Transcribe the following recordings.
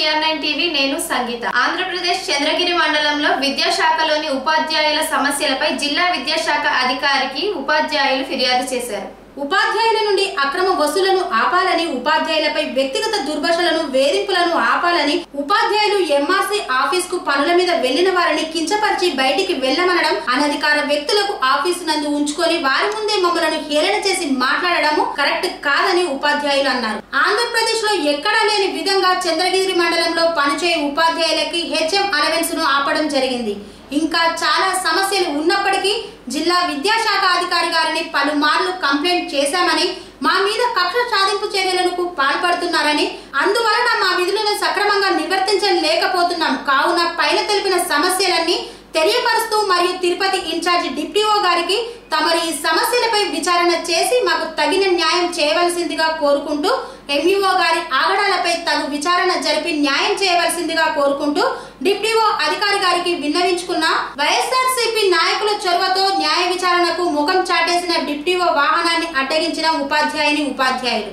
TR nine TV నేను సంగీత ఆంధ్రప్రదేశ్ చంద్రగిరి మండలంలో విద్యాశాఖలోని ఉపాధ్యాయుల సమస్యలపై జిల్లా విద్యాశాఖ అధికారికి ఉపాధ్యాయులు ఫిర్యాదు చేశారు ఉపాధ్యాయుల నుండి అక్రమ వసూలను ఆపాలని ఉపాధ్యాయులపై వ్యక్తిగత దుర్భాషలను వేధింపులను ఆపాలని ఉపాధ్యాయులు ఎంఆర్సీ ఆఫీస్ కు పనుల మీద వెళ్లిన వారిని కించపరిచి బయటికి వెళ్లమనడం అనధికార వ్యక్తులకు ఆఫీసు నందు ఉంచుకొని వారి ముందే మమ్మలను హేళన చేసి మాట్లాడడము కరెక్ట్ కాదని ఉపాధ్యాయులు అన్నారు ఆంధ్రప్రదేశ్ లో ఎక్కడా లేని విధంగా చంద్రగిరి మండలంలో పనిచేయు ఉపాధ్యాయులకి హెచ్ఎం అలవెన్స్ ను ఆపడం జరిగింది ఇంకా చాలా సమస్యలు ఉన్నప్పటికీ జిల్లా విద్యాశాఖ అధికారి గారిని పలుమార్లు కంప్లైంట్ చేశామని మా మీద కక్ష సాధింపు చర్యలకు పాల్పడుతున్నారని అందువలన మా విధులను సక్రమంగా నిర్వర్తించలేకపోతున్నాం కావున పైన తెలిపిన సమస్యలన్నీ తెలియపరుస్తూ మరియు తిరుపతి ఇన్ఛార్జ్ డిప్యూఓ గారికి తమరు ఈ సమస్యలపై విచారణ చేసి మాకు తగిన న్యాయం చేయవలసిందిగా కోరుకుంటూ ఎంఈఓ గారి ఆగడాలపై తగు విచారణ జరిపి న్యాయం చేయవలసిందిగా కోరుకుంటూ డిప్యూఓ అధికారి గారికి విన్నవించుకున్న వైఎస్ఆర్సీపీ నాయకుల చొరవతో న్యాయ విచారణకు ముఖం చాటేసిన డిప్యూఓ వాహనాన్ని అడ్డగించిన ఉపాధ్యాయుని ఉపాధ్యాయులు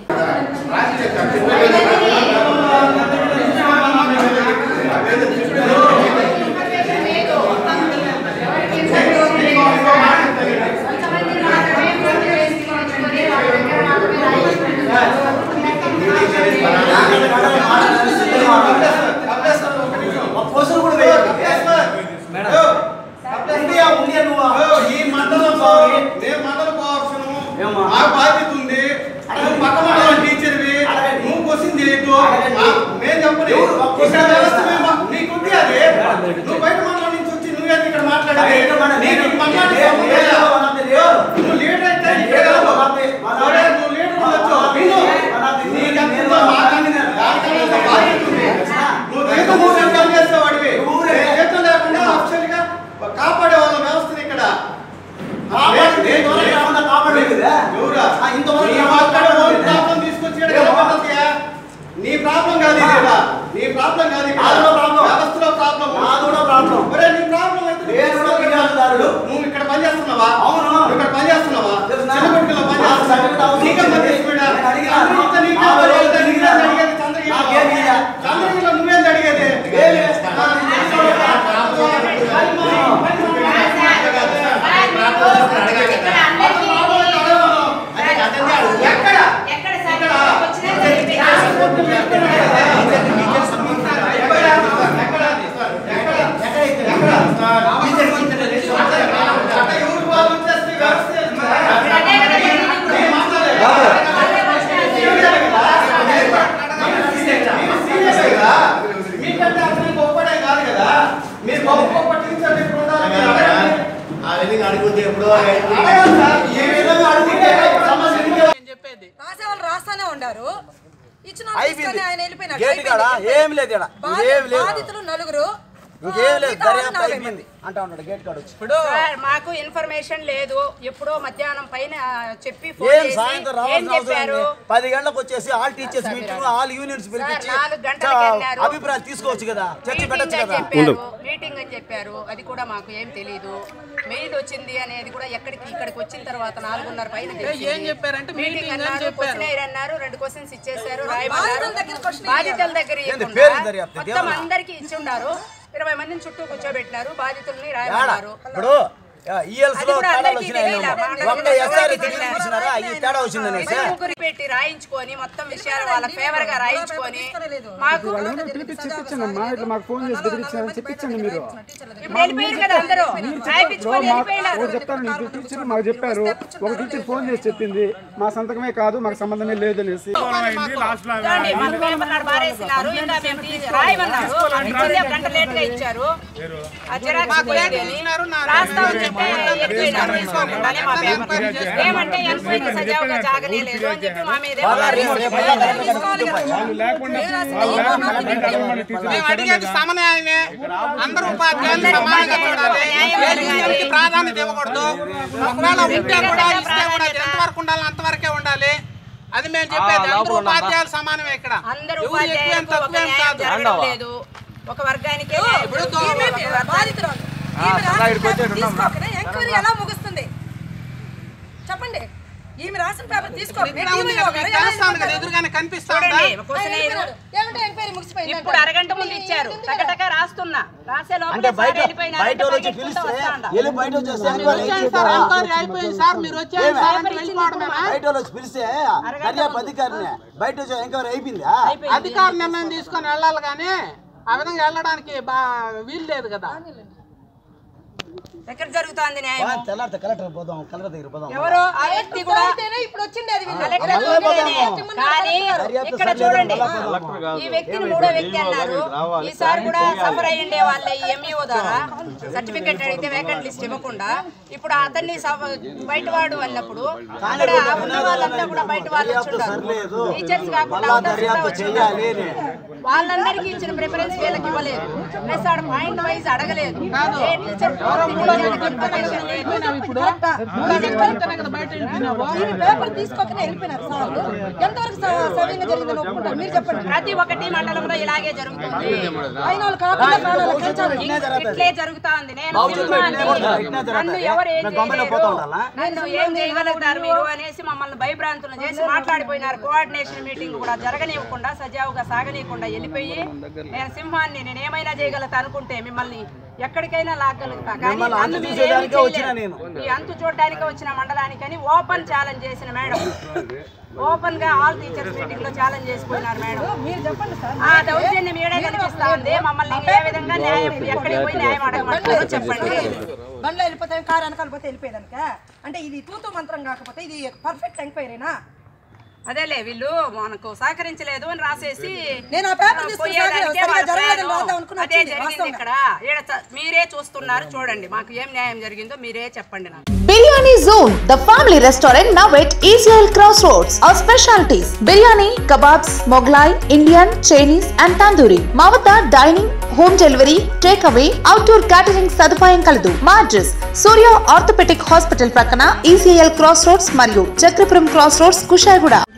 పోస్టర్ కూడా వేయాలి ఉండియా ఉండియా నువ్వు ఈ మండలం నేను మండల పోర్షను ఏమ్మా? ఆ బాధ్యత ఉంది నువ్వు పక్క మండలం టీచర్వి అడగండి. నువ్వు క్వశ్చన్ చేయొద్దు అడగండి. ఆ, మేము చెప్పని ఎవరు? ఒక్క ఇక్కడ క్వశ్చన్ వ్యవస్థ చేస్తా. మేము- నీకుంది అది మేడం, నువ్వు బయట మండలం నుంచి వచ్చి నువ్వేంది ఇక్కడ మాట్లాడేది బయట మండలం నీకు నేను- ఈ మండలానికి నేను- సంబంధం నేను లేదా? మనది లేదు. నువ్వు లీడర్ అయితే నేను ఇక్కడ లీడర్ కాదు. మనది- మనది- సరే, నువ్వు లీడర్ ఉండొచ్చు. మనది- విను. మనది- నీకు ఎంత నేను- ఉందో మాకన్నా దానికన్నా ఒక బాధ్యత ఉంది. నువ్వు జీతం కూడా ఎంత చేసేవాడివి ఊరే. నేను జీతం లేకుండా అఫీషియల్ గా కాపాడే వాళ్ళ వ్యవస్థను ఇక్కడ కాపాడు, నేను- ఇంతవరకు నేను- ఏమన్నా కాపాడలేదు కదా? ఎవరా? ఆ, ఇంతవరకు నీ ఏమన్నా ఒక్కడ ఓన్ కాపాడలేదు. ప్రాబ్లం తీసుకొచ్చి ఈడ ఏమో? కనపడతాయా? నీ ప్రాబ్లం కాదు ఇది ఈడ. నీ ప్రాబ్లం కాదు ఇక్కడ. నాది కూడా ప్రాబ్లం. వ్యవస్థలో ప్రాబ్లం నాది కూడా ప్రాబ్లం. ఒరే, నీ ప్రాబ్లం అయితే నువ్వు నేను కూడా ఫిర్యాదుదారుడు. నువ్వు ఇక్కడ పని చేస్తున్నావా అవును. నువ్వు ఇక్కడ పని చేస్తున్నావా తెలుసు నా. చిన్నగుంటలో పని నాకు సర్టిఫికెట్ చేస్తున్నావా అవసరం నీకేం పని లేదు. చేసి వీడా? నేను అడిగినా. చంద్రగిరితో నీకేం నా పని? వాళ్ళు నీకేం అడిగినా. అడిగేది చంద్రగిరిలో? నాకేం ఇయ్యా. చంద్రగిరిలో నువ్వేంది అడిగేది ఏం చేస్తా? ఎక్కడ ఎవరు వాళ్ళు వచ్చేస్తే వ్యవస్థ మీకంటే అతను గొప్పడే కాదు కదా మీరు గొప్ప గొప్ప టీచర్లు ఇప్పుడు ఉండాలి మీరు అడగండి. అడగాలి సార్. ఏ విధంగా అడుగుతే సమస్య ఉంది. రాసే వాళ్ళు రాస్తానే ఉండారు ఇచ్చిన అయిపోయింది. ఆయన వెళ్ళిపోయినాడు. గేట్ కాడ అయిపోయింది. ఏం లేదు ఈడ. బాధి- ఇంకేం లేదు. బాధితులు నలుగురు ఇంకేం లేదు మిగతా వాళ్ళు దర్యాప్తు నలభై అయిపోయింది అంటా ఉన్నాడు గేట్ కాడ వచ్చి సార్ మాకు ఇన్ఫర్మేషన్ లేదు ఎప్పుడో మధ్యాహ్నం పైన ఆ, చెప్పి ఫోన్ ఏం చేసి సాయంత్రం ఏం రావాల్సిన అవసరం చెప్పారు ఏంది? పది గంటలకు వచ్చేసి all teachers meeting all unions పిలిపించి సార్, నాలుగు గంటలకు చా- వెళ్ళారు. అభిప్రాయాలు తీసుకోవచ్చు కదా చర్చ మీటింగ్ పెట్టచ్చు అని కదా చెప్పారు మీటింగ్ అని చెప్పారు అది కూడా మాకు ఏం తెలియదు మెయిల్ వచ్చింది అనేది కూడా ఎక్కడికి ఇక్కడికి వచ్చిన తర్వాత నాలుగున్నర పైన ఏం చెప్పారంటే మీటింగ్ అన్నారు క్వశ్చన్ అన్నారు రెండు క్వశ్చన్స్ ఇచ్చేసారు రాయమన్నారు బాధితుల దగ్గర question బాధితుల దగ్గర ఏంది ఇవ్వకుండా పేరు దర్యాప్తు? మొత్తం దేవుడా? అందరికి ఇచ్చి ఉన్నారు ఇరవై మందిని చుట్టూ కూర్చోబెట్టినారు బాధితుల్ని ఏడా రాయమన్నారు ఇప్పుడు ఈఎల్స్ అది లో కూడా తేడాలు అందరికీ వచ్చినాయి తెలియలా. ఏమో. మాకు ఒక్క ఎస్ఆర్ తెలియలా. చూసినారా ఈ తేడా వచ్చిందనేసి ఇద్దరు ముగ్గురు పెట్టి రాయించుకొని మొత్తం విషయాలు వాళ్ళ ఫేవర్ గా రాయించుకొని మాకు చూపించండి ఇట్లా మాకు ఫోన్ చేసి బెదిరించారని చెప్పించండి మీరు ఇప్పుడు వెళ్ళిపోయారు కదా అందరూ రాయిపించుకొని వెళ్ళిపోయినారు ఒకటి చెప్తాను ఇద్దరు టీచర్లు మాకు చెప్పారు ఒక టీచర్ ఫోన్ చేసి చెప్పింది మా సంతకమే కాదు మాకు సంబంధమే లేదు అనేసి చూడండి, మాకు పేపర్ నాడు బారేసినారు ఇంకా మేము తీ- రాయమన్నారు మాకు ఇచ్చింది ఒక గంట లేట్ గా ఇచ్చారు ఆ జిరాక్స్ పోయింది అని రాస్తామని చెప్తే ఎత్తుకెళ్ళినారు తీసుకోకుండానే మా పేపర్ ఏమంటే ఎంక్వైరీ సజావుగా జాగలేదు అని చెప్పి మా మీద వాళ్ళ రేపు రేపు అయ్యా కరెక్ట్ గా గుర్తుపై. మేము అడిగేది సమన్వయమే అందరూ ఉపాధ్యాయులు సమానంగా చూడాలి ఏ యూనియన్కి ప్రాధాన్యత ఇవ్వకూడదు ఒకవేళ ఉంటే కూడా ఇస్తే కూడా అది ఎంతవరకు ఉండాలి అంతవరకే ఉండాలి అది మేము చెప్పేది అందరూ ఉపాధ్యాయులు సమానమే ఇక్కడ అందరూ ఎవరు ఎక్కువ ఏం ఉపాధ్యాయులకు ఒక తక్కువ ఏం న్యాయం కాదు జరగడం లేదు ఒక వర్గానికే ఇప్పుడు ఈమె బాధితురాలు. ఈమె రాకపోతే తీసుకోకనే ఎంక్వైరీ ఎలా ముగుస్తుంది చెప్పండి ఈమె రాసిన పేపర్ తీసుకో ఇక్కడ ఉంది కదా, మీకు తెలుస్తాను కదా ఎదురుగానే కనిపిస్తా ఉందా? చూడండి క్వశ్చన్ ఏమంటే ఎంక్వైరీ ముగిసిపోయింది ఇప్పుడు అరగంట ముందు ఇచ్చారు టకటక రాస్తున్నా రాసే లోపల అంటే బయట సార్ వెళ్ళిపోయినారంటే బయట వాళ్ళు వచ్చి పరిగెత్తుకుంటూ పిలిస్తే వస్తాండా. వెళ్ళి బయట వచ్చేస్తే మీరు వచ్చారు సార్ ఎంక్వైరీ అయిపోయింది సార్ మీరు వచ్చారు సార్ అంటే వెళ్ళిపోవడమేనా బయట వాళ్ళు వచ్చి పిలిస్తే దర్యాప్తు అధికారిని బయట వచ్చి ఎంక్వైరీ అయిపోయిందా అధికార నిర్ణయం తీసుకొని వెళ్ళాలి కానీ ఆ విధంగా వెళ్ళడానికి బా వీలు లేదు కదా ఎక్కడ జరుగుతోంది న్యాయం తెల్లారితే కలెక్టర్ పోదాం కలెక్టర్ దగ్గర పోదాం ఎవరో ఆ వ్యక్తి కూడా అయితేనే ఇప్పుడు వచ్చిండేది వీళ్ళు. కలెక్టర్ ఉంటేనే. కానీ ఇక్కడ చూడండి ఈ వ్యక్తిని మూడో వ్యక్తి అన్నారు ఈసారి కూడా సఫర్ అయ్యిండే వాళ్ళ ఈ ఎంఈఓ ద్వారా సర్టిఫికెట్ అడిగితే వేకెంట్ లిస్ట్ ఇవ్వకుండా ఇప్పుడు అతన్ని సఫ- బయట వాడు అన్నప్పుడు అక్కడ ఉన్న వాళ్ళంతా కూడా బయట వాళ్ళు వచ్చి సర్లేదు ఉంటారు టీచర్స్ కాకుండా మళ్ళా others కూడా దర్యాప్తు వచ్చి చేయాలి ఉంటారు. అని. వాళ్ళందరికీ ఇచ్చిన ప్రిఫరెన్స్ వీళ్ళకి ఇవ్వలేదు ప్లస్ ఆడ పాయింట్ వైజ్ అడగలేదు ఏ టీచర్ ఇన్ఫర్మేషన్ లేదు ఇప్పుడు మూడో వ్యక్తులతోనే కదా బయట వెళ్ళిపోయినావు ఈమె పేపర్ తీసుకోకనే వెళ్ళిపోయినారు సార్ ఎంతవరకు స- సవ్యంగా జరిగిందని ఒప్పుకుంటారు మీరు చెప్పండి ప్రతి ఒక్కటి మండలంలో ఇలాగే జరుగుతుంది అయిన వాళ్ళు కాకుండా ప్రాణాలు పెంచాలి. ఇట్లే జరుగుతా ఉంది నేను భవిష్యత్తులో సింహాన్ని. ఇట్లే కొడతారు, ఇట్లే జరుగుతాయి. నన్ను ఎవరు ఏం మేము గమ్మున చేయలేరు. పోతా ఉండాలా? నన్ను ఏం చేయగలుగుతారు మీరు అనేసి మమ్మల్ని భయభ్రాంతులు చేసి మాట్లాడిపోయినారు కోఆర్డినేషన్ మీటింగ్ కూడా జరగనివ్వకుండా సజావుగా సాగనీయకుండా వెళ్ళిపోయి నేను సింహాన్ని నేను ఏమైనా చేయగలుగుతా అనుకుంటే మిమ్మల్ని ఎక్కడికైనా లాగలుగుతా కానీ మిమ్మల్ని నన్ను అంతు మీరు చూసేదానికే ఏమీ వచ్చినా చేయలేరు. నేను. ఈ అంతు చూడడానికి వచ్చిన మండలానికని ఓపెన్ ఛాలెంజ్ చేసిన మేడం ఓపెన్ గా ఆల్ టీచర్స్ మీటింగ్ లో ఛాలెంజ్ చేసిపోయినారు మేడం మీరు చెప్పండి సార్ ఆ దౌర్జన్యం ఈడే కనిపిస్తా ఉంది మమ్మల్ని ఏ విధంగా న్యాయం ఎక్కడికి పోయి న్యాయం అడగమంటారో చెప్పండి బండ్లో వెళ్ళిపోతే కారు వెనకాల పోతే వెళ్ళిపోయేదానిక అంటే ఇది తూతు మంత్రం కాకపోతే ఇది పర్ఫెక్ట్ ఎంక్వైరీనా అదేలే వీళ్ళు మనకు సహకరించలేదు అని రాసేసి నేను ఆ పేపర్ తీసుకుని పోయేదానికే సరిగా వాళ్ళ జరగలేదని ప్లాను. రాద్దాం అనుకుని అదే వచ్చింది, జరిగింది వాస్తవంగా. ఇక్కడ ఈడ చ- మీరే చూస్తున్నారు చూడండి మాకు ఏం న్యాయం జరిగిందో మీరే చెప్పండి నాకు biryani zone the family restaurant now at ECL cross roads our specialities biryani kebabs Mughlai Indian Chinese and tandoori మా వద్ద dining home delivery take away outdoor catering సదుపాయం కలదు మా అడ్రస్ సూర్య ఆర్థోపెటిక్ హాస్పిటల్ ప్రక్కన ఈసీఎల్ క్రాస్ రోడ్స్ మరియు చక్రపురం క్రాస్ రోడ్స్ కుషాయిగూడ